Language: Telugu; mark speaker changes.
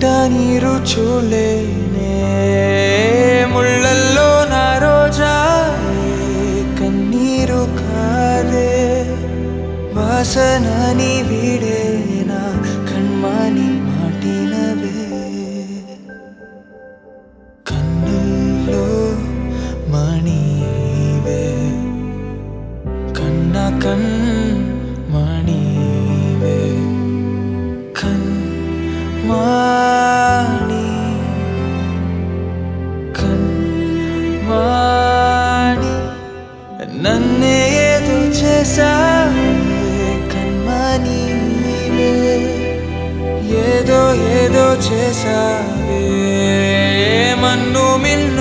Speaker 1: కంట నీరు చూలేనే ముళ్ళల్లో నా రోజా కన్నీరు కాదే వాసన నీ వీడేనా కణ్మాని మాటినవే కన్నుల్లో మణివే కన్న కన్ మణివే కన్ మాణి కన్ మాణి నన్నే ఏదో చేసావే కన్మణి ఏదో ఏదో చేసావే మన్ను మిన్ను